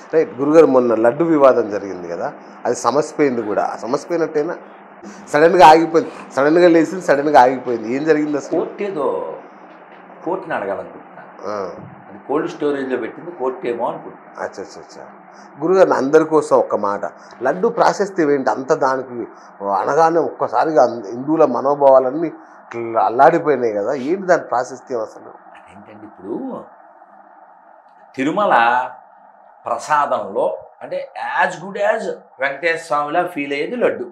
Right గురుగారు మొన్న లడ్డు వివాదం జరిగింది కదా అది సమస్యపోయింది కూడా ఆ సమస్యపోయినట్టేనా సడన్గా ఆగిపోయింది సడన్గా లేచింది సడన్గా ఆగిపోయింది ఏం జరిగింది అసలు కోర్టు ఏదో కోర్టుని అడగాలనుకుంటున్నాను ఆ, అది కోల్డ్ స్టోరేజ్లో పెట్టింది కోర్టు ఏమో అనుకుంటున్నాను అచ్చా అచ్చా అచ్చా గురుగారు అందరి కోసం ఒక్క మాట లడ్డు ప్రాశస్త్యం ఏంటి అంత దానికి అనగానే ఒక్కసారిగా అంద- హిందువుల మనోభావాలన్నీ ఇట్లా అల్లాడిపోయినాయి కదా ఏంటి దాని ప్రాశస్త్యం అసలు అదేంటండి ఇప్పుడు తిరుమల ప్రసాదంలో అంటే యాజ్ గుడ్ యాజ్ వెంకటేశ్వర స్వామిలా ఫీల్ అయ్యేది లడ్డు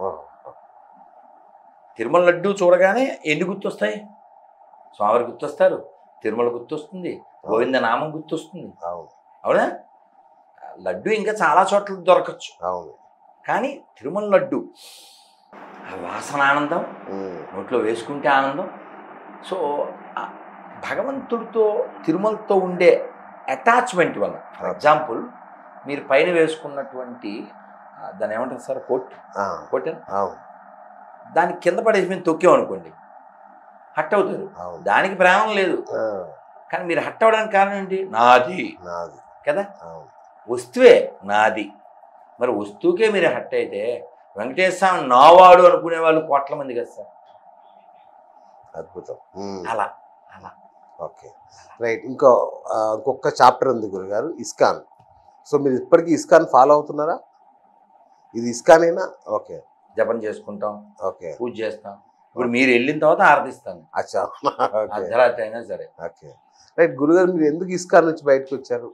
తిరుమల లడ్డు చూడగానే ఎన్ని గుర్తొస్తాయి స్వామివారు గుర్తొస్తారు తిరుమల గుర్తొస్తుంది గోవింద నామం గుర్తొస్తుంది అవును అవునా లడ్డు ఇంకా చాలా చోట్ల దొరకచ్చు అవును కానీ తిరుమల లడ్డు ఆ వాసన ఆనందం ఉమ్, నోట్లో వేసుకుంటే ఆనందం సో ఆ భగవంతుడితో తిరుమలతో ఉండే అటాచ్మెంట్ వల్ల ఫర్ ఎగ్జాంపుల్ మీరు పైన వేసుకున్నటువంటి ఆ, దాన్ని ఏమంటారు సార్ కోట్ ఆ, కోట్ అవును దాని కింద పడేసి మేము తొక్కామనుకోండి హట్ అవుతారు అవును దానికి ప్రేమ లేదు ఆ, కానీ మీరు హట్ అవడానికి కారణం ఏంటి నాది నాది కదా అవును వస్తువే నాది మరి వస్తువుకే మీరు హట్ అయితే వెంకటేశ్వర స్వామి నావాడు అనుకునే వాళ్ళు కోట్ల మంది కదా సార్ అద్భుతం ఉమ్, అలా అలా ఓకే రైట్ ఇంకో ఆ, ఇంకొక చాప్టర్ ఉంది గురుగారు ఇస్కాన్ సో మీరు ఇప్పటికీ ఇస్కాన్ ఫాలో అవుతున్నారా ఇది ఇస్కానేనా ఓకే జపం చేసుకుంటాం ఓకే పూజ చేస్తాం ఇప్పుడు మీరు వెళ్ళిన తర్వాత ఆరాధిస్తాను అచ్చా ఓకే అర్ధరాత్రి అయినా సరే ఓకే రైట్ గురుగారు మీరు ఎందుకు ఇస్కాన్ నుంచి బయటకు వచ్చారు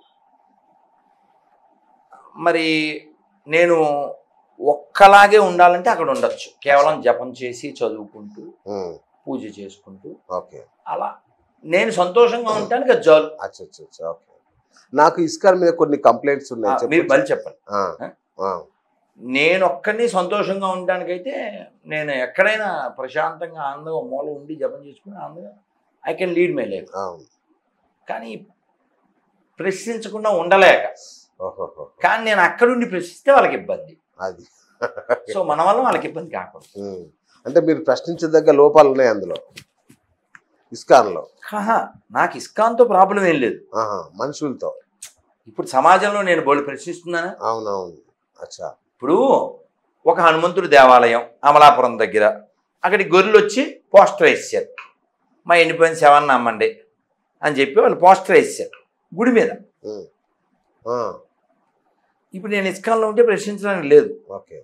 మరి నేను ఒక్కలాగే ఉండాలంటే అక్కడ ఉండొచ్చు కేవలం జపం చేసి చదువుకుంటూ ఉమ్, పూజ చేసుకుంటూ ఓకే అలా నేను సంతోషంగా ఉంటానికి అది చాలు అచ్చా అచ్చా అచ్చా ఓకే నాకు ఇస్కాన్ మీద కొన్ని కంప్లైంట్స్ ఆ, ఉన్నాయి మీరు చెప్పొచ్చా? మళ్ళీ చెప్పండి ఆ, ఆ, నేను ఒక్కడిని సంతోషంగా ఉండడానికైతే నేను ఎక్కడైనా ప్రశాంతంగా ఆనందంగా మూల ఉండి జపం చేసుకుని ఆనందంగా I can lead my life అవును కానీ ప్రశ్నించకుండా ఉండలేక ఓహోహో కానీ నేను అక్కడుండి ప్రశ్నిస్తే వాళ్ళకి ఇబ్బంది అది సో మన వల్ల వాళ్ళకి ఇబ్బంది కాకూడదు ఉమ్. అంటే మీరు ప్రశ్నించదగ్గ లోపాలు ఉన్నాయి అందులో ఇస్కాన్లో కాహా నాకు ఇస్కాన్తో ప్రాబ్లం ఏం లేదు ఆహా మనుషులతో ఇప్పుడు సమాజంలో నేను బోళ్ళు ప్రశ్నిస్తున్నానా అవునవును అచ్చా ఇప్పుడు ఒక హనుమంతుడి దేవాలయం అమలాపురం దగ్గర అక్కడికి గొర్రెలు వచ్చి పోస్టర్ వేసారు మా ఎండిపోయిన శవాన్ని నమ్మండి అని చెప్పి వాళ్ళు పోస్టర్ వేసారు గుడి మీద ఉమ్. ఆ, ఇప్పుడు నేను ఇస్కాన్లో ఉంటే ప్రశ్నించడానికి లేదు ఓకే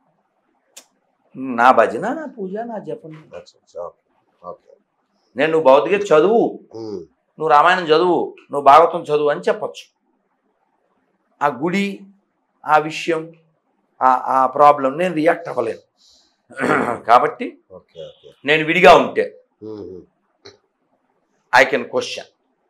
నా భజన నా పూజ నా జపం అచ్చా అచ్చా ఓకే ఓకే నేను నువ్వు భౌతికత చదువు ఉమ్, నువ్వు రామాయణం చదువు నువ్వు భాగవతం చదువు అని చెప్పొచ్చు ఆ గుడి ఆ విషయం ఆ ఆ ప్రాబ్లం నేను రియాక్ట్ అవ్వలేను కాబట్టి ఓకే ఓకే నేను విడిగా ఉంటే um, um. I can question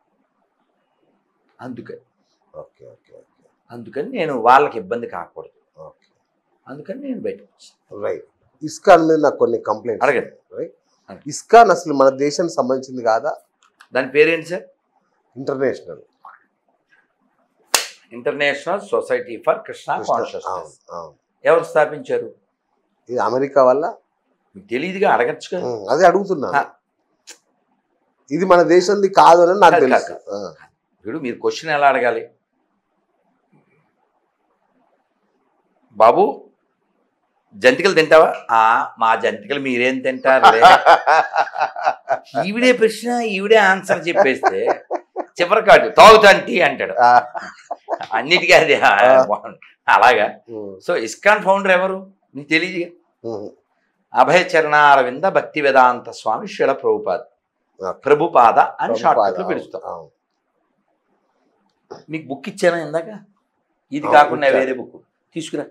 అందుకని ఓకే ఓకే ఓకే అందుకని నేను వాళ్ళకి ఇబ్బంది కాకూడదు ఓకే అందుకని నేను బయటకు వచ్చాను రైట్ ఇస్కాన్ మీద నాకు కొన్ని కంప్లైంట్స్ అడగండి. రైట్ అడగండి. ఇస్కాన్ అసలు మన దేశానికి సంబంధించింది కాదా దాని పేరేంటి sir international international society for Krishna అవును కాన్షియస్నెస్ అవును ఎవరు స్థాపించారు ఇది అమెరికా వల్ల మీకు తెలియదుగా అడగచ్చు కదా ఉమ్, అదే అడుగుతున్నా ఆ. ఇది మన దేశంది కాదు అని నాకు కాదు, తెలుసు కాదు. ఆ, ఇప్పుడు మీరు క్వశ్చన్ ఎలా అడగాలి బాబు జంతికలు తింటావా ఆ మా జంతికలు మీరేం తింటారు ఈవిడే ప్రశ్న ఈవిడే ఆన్సర్ చెప్పేస్తే చివరికాడు తాగుతాంటి అంటాడు ఆ, అన్నిటికీ అది ఆ, బాగుంది. అలాగా ఉమ్, సో ఇస్కాన్ ఫౌండర్ ఎవరు నీకు తెలియదు ఉమ్, అభయ చరణారవింద భక్తి వేదాంత స్వామి శిల ప్రభుపాద్ ఓకే. ప్రభుపాద అని షార్ట్ ప్రభుపాద, కట్లో పిలుస్తాం అవును, మీకు బుక్ ఇచ్చానా ఇందాక ఇది అవును, కాకుండా ఇచ్చారు. వేరే బుక్ తీసుకురా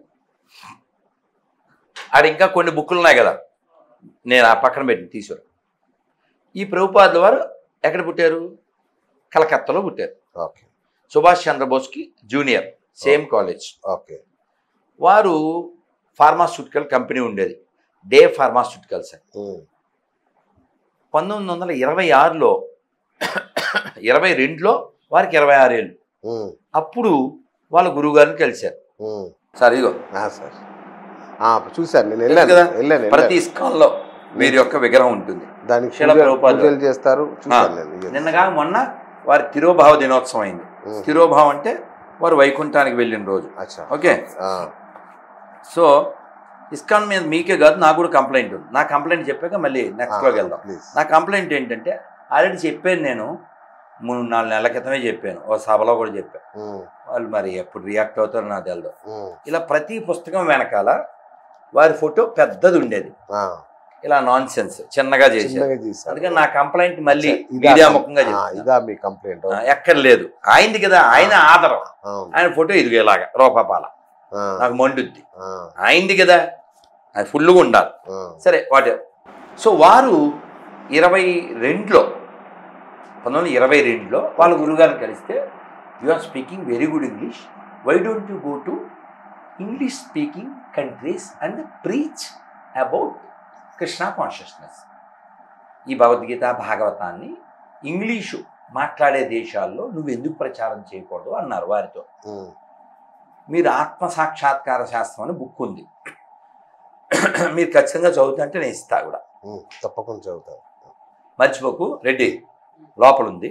ఆడ ఇంకా కొన్ని బుక్కులు ఉన్నాయి కదా నేను ఆ పక్కన పెట్టి తీసుకురా ఈ ప్రభుపాదుల వారు ఎక్కడ పుట్టారు కలకత్తాలో పుట్టారు ఓకే సుభాష్ చంద్రబోస్కి జూనియర్ సేమ్ కాలేజ్ ఓకే వారు ఫార్మాస్యూటికల్ కంపెనీ ఉండేది డే ఫార్మాస్యూటికల్స్ అని ఉమ్, పంతొమ్మిది వందల ఇరవై ఆరులో ఇరవై రెండులో వారికి ఇరవై ఆరు ఏళ్ళు ఉమ్, అప్పుడు వాళ్ళ గురువుగారిని కలిశారు ఉమ్. సార్ ఇదిగో ఆ, సార్ ఆ, చూశాను నేను వెళ్ళాను కదా? వెళ్ళాను ప్రతి వెళ్ళాను. ఇస్కాన్లో వీరి యొక్క విగ్రహం ఉంటుంది దానికి శిల పూజ- ప్రభుపాద. పూజలు చేస్తారు చూశాను నేను yes. నిన్నగా మొన్న వారి తిరోభావ దినోత్సవం అయింది ఉమ్, తిరోభావం అంటే వారు వైకుంఠానికి వెళ్ళిన రోజు అచ్చా ఓకే ఆ, సో ఇస్కాన్ మీద మీకే కాదు నాకు కూడా కంప్లైంట్ ఉంది నా కంప్లైంట్ చెప్పాక మళ్ళీ నెక్స్ట్లోకి వెళ్దాం ప్లీజ్ నా కంప్లైంట్ ఏంటంటే ఆల్రెడీ చెప్పాను నేను మూడు నాలుగు నెలల క్రితమే చెప్పాను ఓ సభలో కూడా చెప్పాను ఉమ్, వాళ్ళు మరి ఎప్పుడు రియాక్ట్ అవుతారో నాకు తెలియదు ఉమ్, ఇలా ప్రతి పుస్తకం వెనకాల వారి ఫోటో పెద్దది ఉండేది ఆ, ఇలా నాన్ సెన్స్ చిన్నగా చేశారు చిన్నగా తీశారు. అందుకని నా కంప్లైంట్ మళ్ళీ అచ్చా, ఇదా మీడియా కం- ముఖంగా ఆ, చెప్తున్నా. ఇదా మీ కంప్లైంట్ ఆ, ఎక్కర్లేదు ఆయనది కదా ఆయన ఆధారం అవును ఆయన ఫోటో ఇదిగో ఇలాగా రూపాపాల ఆ, నాకు మండుద్ది ఆ, ఆయనది కదా అది ఫుల్గా ఉండాలి ఆ, సరే వాట్ సో వారు ఇరవై రెండులో పంతొమ్మిది వందల ఇరవై రెండులో వాళ్ళ గురుగారిని కలిస్తే you are speaking very good English why don't you go to English speaking countries and preach about Krishna consciousness ఈ భగవద్గీత భాగవతాన్ని ఇంగ్లీషు మాట్లాడే దేశాల్లో నువ్వు ఎందుకు ప్రచారం చేయకూడదు అన్నారు వారితో ఉమ్, మీరు ఆత్మ సాక్షాత్కార శాస్త్రం అని బుక్ ఉంది మీరు ఖచ్చితంగా చదువుతుంటే నేను ఇస్తా కూడా ఉమ్, తప్పకుండా చదువుతాను మర్చిపోకు రెడ్డి లోపల ఉంది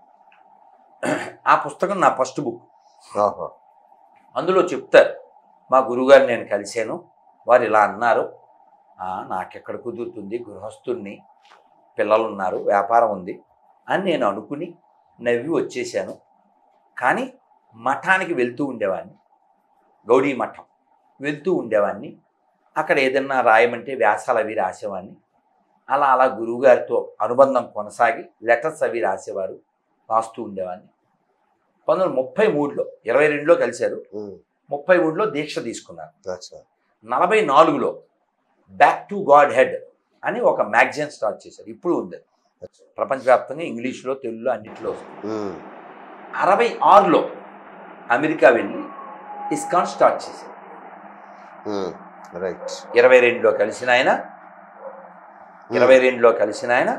ఆ పుస్తకం నా ఫస్ట్ బుక్ ఆహా, అందులో చెప్తారు మా గురువుగారిని నేను కలిశాను వారు ఇలా అన్నారు "ఆ, నాకెక్కడ కుదురుతుంది గృహస్థుణ్ణి పిల్లలు ఉన్నారు వ్యాపారం ఉంది అని నేను అనుకుని నవ్వి వచ్చేసాను కానీ మఠానికి వెళ్తూ ఉండేవాడిని గౌడీ మఠం వెళ్తూ ఉండేవాడిని అక్కడ ఏదన్నా రాయమంటే వ్యాసాలు అవి రాసేవాడిని అలా అలా గురువుగారితో అనుబంధం కొనసాగి లెటర్స్ అవి రాసేవారు రాస్తూ ఉండేవాడిని పంతొమ్మిది వందల ముప్పై మూడులో ఇరవై రెండులో కలిశారు ఉమ్, ముప్పై మూడులో దీక్ష తీసుకున్నారు అచ్చా నలభై నాలుగులో బ్యాక్ టు గాడ్ హెడ్ అని ఒక మ్యాగజైన్ స్టార్ట్ చేశారు ఇప్పుడు ఉంది అచ్చా. ప్రపంచవ్యాప్తంగా ఇంగ్లీష్లో తెలుగులో అన్నింటిలో వస్తుంది ఉమ్, అరవై ఆరులో అమెరికా వెళ్ళి ఇస్కాన్ స్టార్ట్ చేశారు ఉమ్, రైట్ ఇరవై రెండులో కలిసిన ఆయన ఇరవై రెండులో కలిసిన ఆయన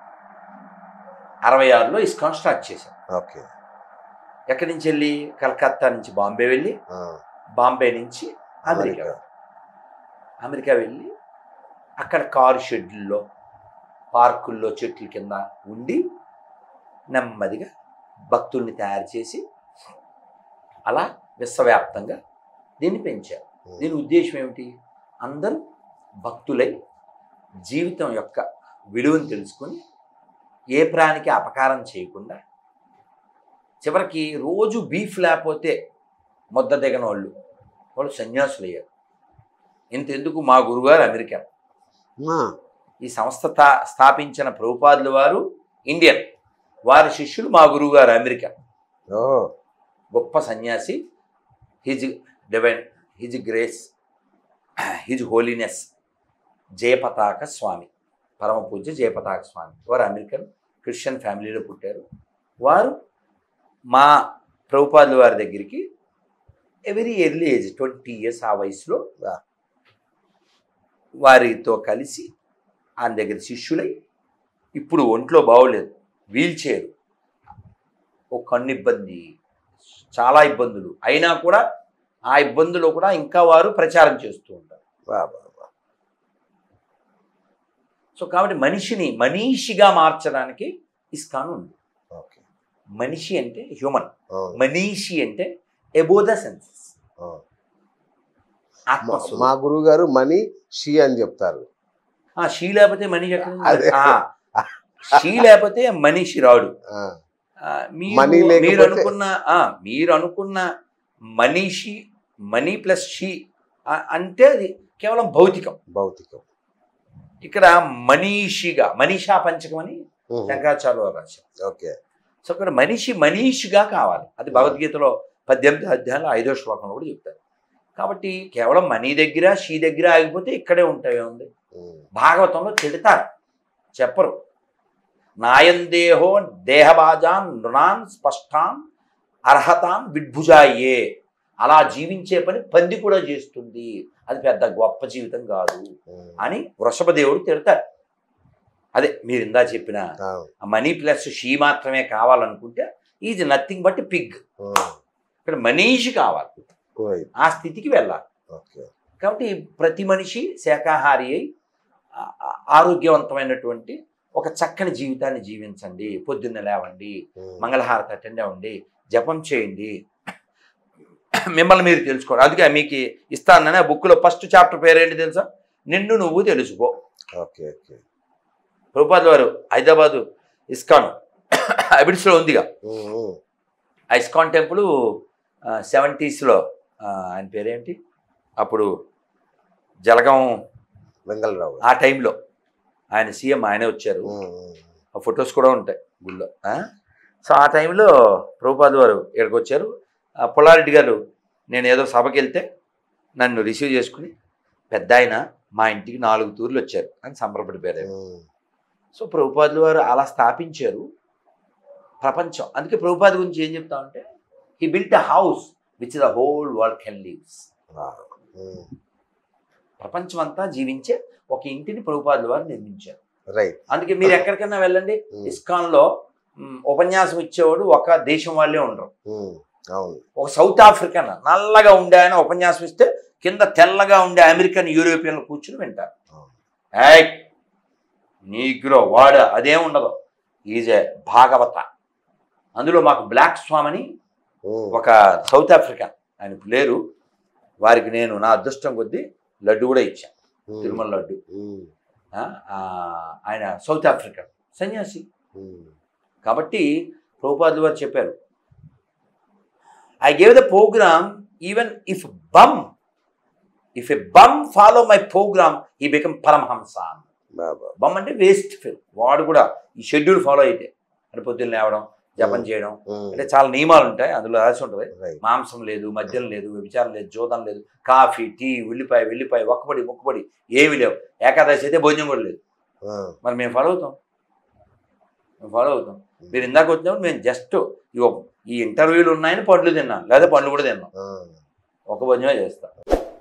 అరవై ఆరులో ఇస్కాన్ స్టార్ట్ చేశారు ఓకే ఎక్కడి నుంచి వెళ్ళి కలకత్తా నుంచి బాంబే వెళ్ళి ఆ, బాంబే నుంచి అమెరికా అమెరికా. అమెరికా వెళ్ళి అక్కడ కారు షెడ్యూల్లో పార్కుల్లో చెట్ల కింద ఉండి నెమ్మదిగా భక్తుల్ని తయారు చేసి అలా విశ్వవ్యాప్తంగా దీన్ని పెంచారు ఉమ్, దీని ఉద్దేశం ఏమిటి అందరూ భక్తులై జీవితం యొక్క విలువను తెలుసుకొని ఏ ప్రాణికి అపకారం చేయకుండా చివరికి రోజు బీఫ్ లేకపోతే ముద్ద దిగని వాళ్ళు వాళ్ళు సన్యాసులు అయ్యారు ఇంతెందుకు మా గురుగారు అమెరికా ఆ, ఈ సంస్థ తా- స్థాపించిన ప్రభుపాదుల వారు ఇండియన్ వారి శిష్యులు మా గురువుగారు అమెరికా ఓ గొప్ప సన్యాసి his divine his grace his holiness Jayapataka Swami పరమ పూజ్య జయపతాక స్వామి వారు అమెరికన్ క్రిస్టియన్ ఫ్యామిలీలో పుట్టారు వారు మా ప్రభుపాదుల వారి దగ్గరికి very early age twenty years ఆ వయసులో Yeah. వారితో కలిసి ఆయన దగ్గర శిష్యులై ఇప్పుడు ఒంట్లో బాగోలేదు వీల్ చైర్ ఒక కన్ను ఇబ్బంది చాలా ఇబ్బందులు అయినా కూడా ఆ ఇబ్బందులు కూడా ఇంకా వారు ప్రచారం చేస్తూ ఉంటారు బా బా బా. సో కాబట్టి మనిషిని మనీషిగా మార్చడానికి ఇస్కాన్ ఉంది ఓకే మనిషి అంటే హ్యూమన్ అవును. మనీషి అంటే ఎబో ద సెన్సెస్ ఆ. మా- ఆత్మస్వరూపం. మా గురువు గారు మనీ షీ అని చెప్తారు ఆ, షీ లేకపోతే మనిషి ఎక్కడ ఉంది? అదే. ఆ, షీ లేకపోతే మనిషి రాడు ఆ, ఆ, మీరు- మనీ లేకపోతే- మీరు అనుకున్న ఆ, మీరు అనుకున్న మనీషి మనీ ప్లస్ షీ ఆ, అంటే అది కేవలం భౌతికం భౌతికం ఇక్కడ మనీషిగా మనీషా పంచకం అని ఉహు. శంకరాచార్య వారు రాశారు ఓకే సో ఇక్కడ మనిషి మనీషిగా కావాలి అది భగవద్గీతలో పద్దెనిమిది అధ్యాయంలో ఐదో శ్లోకంలో కూడా చెప్తారు కాబట్టి కేవలం మనీ దగ్గర షీ దగ్గర ఆగిపోతే ఇక్కడే ఉంటాయి ఉంది ఉమ్. భాగవతంలో తిడతారు చెప్పరు నాయందేహో దేహబాజాన్ నృణాన్ స్పష్టాన్ అర్హతాన్ విడ్భుజాయే అలా జీవించే పని పంది కూడా చేస్తుంది అది పెద్ద గొప్ప జీవితం కాదు ఉమ్. అని వృషభదేవుడు తిడతారు అదే మీరు ఇందా చెప్పిన అవును. మనీ ప్లస్ షీ మాత్రమే కావాలనుకుంటే is nothing but pig um. ఇక్కడ మనీషి కావాలి రైట్. ఆ స్థితికి వెళ్ళాలి ఓకే కాబట్టి ప్రతి మనిషి శాకాహారి అయి ఆ- ఆ- ఆరోగ్యవంతమైనటువంటి ఒక చక్కని జీవితాన్ని జీవించండి పొద్దున్న లేవండి ఉమ్. మంగళహారతి అటెండ్ అవ్వండి జపం చేయండి మిమ్మల్ని మీరు తెలుసుకోండి అందుకే మీకు ఇస్తానని ఆ బుక్లో ఫస్ట్ చాప్టర్ పేరేంటి తెలుసా నిన్ను నువ్వు తెలుసుకో ఓకే ఓకే ప్రభుపాద్ వారు హైదరాబాదు ఇస్కాన్ అబిడ్స్లో ఉందిగా ఉమ్, ఉమ్. ఆ ఇస్కాన్ టెంపుల్ సెవెంటీస్లో ఆయన పేరేంటి అప్పుడు జలగం వెంగళరావు ఆ టైంలో ఆయన సీఎం ఆయనే వచ్చారు ఉమ్, ఉమ్. ఆ ఫొటోస్ కూడా ఉంటాయి గుళ్ళో ఆ? సో ఆ టైంలో ప్రభుపాద్ వారు ఇక్కడికి వచ్చారు ఆ పొలారెడ్డి గారు నేను ఏదో సభకి వెళ్తే నన్ను రిసీవ్ చేసుకుని పెద్ద ఆయన మా ఇంటికి నాలుగు తూర్లు వచ్చారు అని సంబరపడిపోయారు ఉమ్. సో ప్రభుపాదులు వారు అలా స్థాపించారు ప్రపంచం అందుకే ప్రభుపాద గురించి ఏం చెప్తామంటే he built a house which the whole world can lives ah, um. ప్రపంచం అంతా జీవించే ఒక ఇంటిని ప్రభుపాదుల వారు నిర్మించారు రైట్ అందుకే మీరు ఎక్కడికైనా వెళ్ళండి ఉమ్, ఇస్కాన్లో మ్, ఉపన్యాసం ఇచ్చేవాడు ఒక దేశం వాళ్ళే ఉండరు ఉమ్. అవును ఒక సౌత్ ఆఫ్రికన్ నల్లగా ఉండే ఆయన ఉపన్యాసం ఇస్తే కింద తెల్లగా ఉండే అమెరికన్ యూరోపియన్లు కూర్చుని వింటారు అవును. ఏయ్ నీగ్రో వాడ అదేం ఉండదు ఈజ్ ఏ భాగవత అందులో మాకు బ్లాక్ స్వామిని ఉమ్. ఒక సౌత్ ఆఫ్రికన్ ఆయన లేరు వారికి నేను నా అదృష్టం కొద్దీ లడ్డు కూడా ఇచ్చాను ఉమ్. తిరుమల లడ్డు ఉమ్. ఆ, ఆ, ఆయన సౌత్ ఆఫ్రికన్ సన్యాసి ఉమ్. కాబట్టి ప్రభుపాదులు వారు చెప్పారు I gave the program even if bum if a bum follow my program he become Paramahamsa Baba bum అంటే వేస్ట్ ఫిల్ వాడు కూడా ఈ షెడ్యూల్ ఫాలో అయితే అంటే పొద్దున్న లేవడం జపం చేయడం ఉమ్. అంటే చాలా నియమాలు ఉంటాయి అందులో రాసి ఉంటుంది రైట్ మాంసం లేదు మద్యం లేదు వ్యభిచారం లేదు జోదం లేదు కాఫీ టీ ఉల్లిపాయ వెల్లిపాయ ఒక్కబడి మొక్కబడి ఏమి లేవు ఏకాదశి అయితే భోజనం కూడా లేదు ఆ, మరి మేము ఫాలో అవుతాం మేము ఫాలో అవుతాం మీరు ఇందాక వచ్చినప్పుడు మేము జస్ట్ ఇగో ఈ ఇంటర్వ్యూలు ఉన్నాయని పండ్లు తిన్నాం లేదా పండ్లు కూడా తిన్నాం ఆ. ఒక భోజనమే చేస్తాం